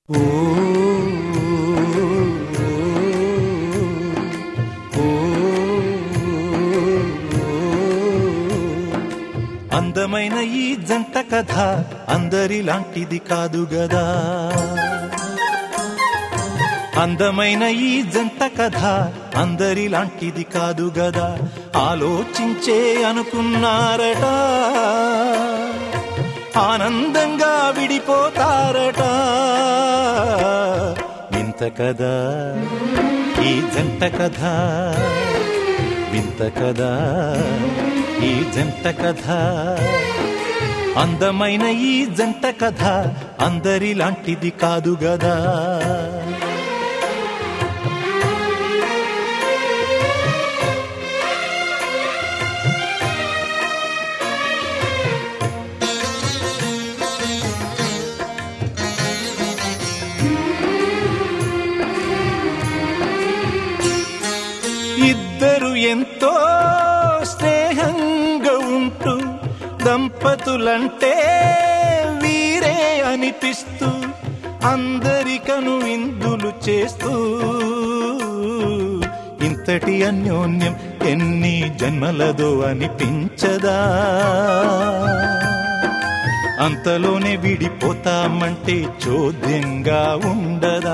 ఓ ఓ అందమైన ఈ జంట కథ అందరిలాంటిది కాదు గదా అందమైన ఈ జంట కథ అందరిలాంటిది కాదు గదా ఆలోచించే అనుకున్నారట ఆనందంగా విడిపోతారట వింత కదా ఈ జంట కథ వింత కదా ఈ జంట కథ అందమైన ఈ జంట కథ అందరిలాంటిది కాదు గదా ఇద్దరు ఎంతో స్నేహంగా ఉంటూ దంపతులంటే వీరే అనిపిస్తూ అందరికను ఇందులు చేస్తూ ఇంతటి అన్యోన్యం ఎన్ని జన్మలదో అనిపించదా అంతలోనే విడిపోతామంటే చోద్యంగా ఉండదా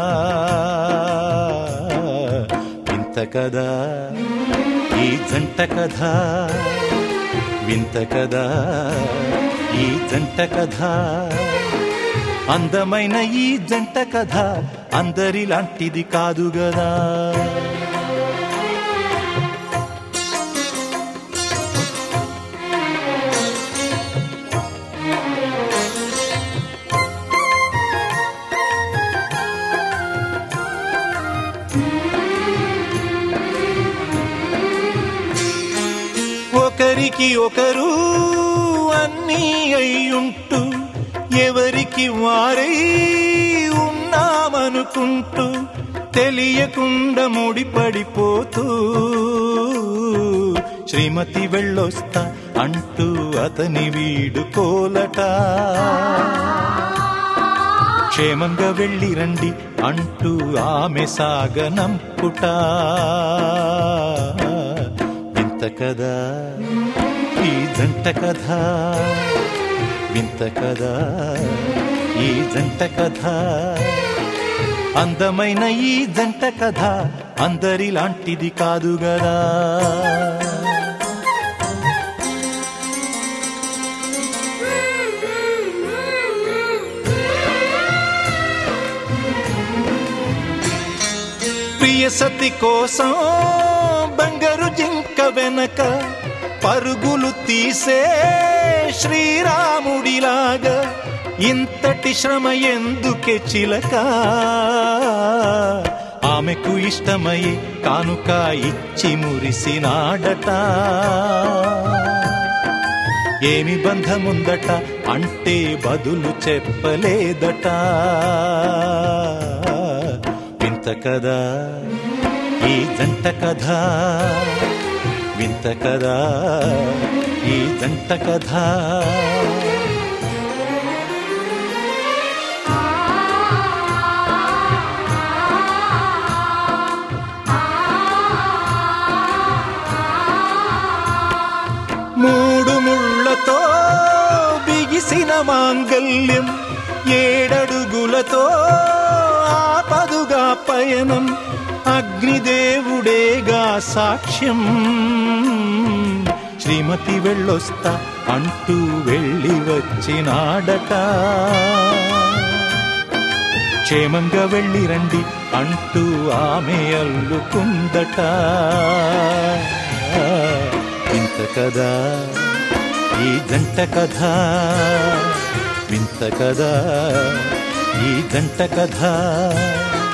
వింత కదా ఈ జంట కథ వింత కదా ఈ జంట కథ అందమైన ఈ జంట కథ అందరిలాంటిది కాదు గదా ఒకరికి ఒకరు అన్నీ అయ్యుంటూ ఎవరికి వారై ఉన్నామనుకుంటూ తెలియకుండా ముడిపడిపోతూ శ్రీమతి వెళ్ళొస్తా అంటూ అతని వీడుకోలట క్షేమంగా వెళ్ళి రండి అంటూ ఆమె సాగనంపుట వింత కదా ఈ జంట కథ వింత కదా ఈ జంట కథ అందమైన ఈ జంట కథ అందరిలాంటిది కాదు గదా ప్రియ సతి కోసం బంగారు జింక వెనక పరుగులు తీసే శ్రీరాముడిలాగా ఇంతటి శ్రమ ఎందుకే చిలక ఆమెకు ఇష్టమయ్యే కానుక ఇచ్చి మురిసినాడట ఏమి బంధముందట అంటే బదులు చెప్పలేదట వింత కదా ఈ జంట కథ వింత కదా ఈ జంట కథ మూడు ముళ్ళతో బిగిసిన మాంగల్యం ఏడడుగులతో ఆపదుగా పయనం అగ్నిదేవుడేగా సాక్ష్యం శ్రీమతి వెళ్ళొస్తా అంటూ వెళ్ళి వచ్చినాడట క్షేమంగా వెళ్ళి రండి అంటూ ఆమె అల్లుకుందట వింత కదా ఈ జంట కథ వింత కదా ఈ జంట కథ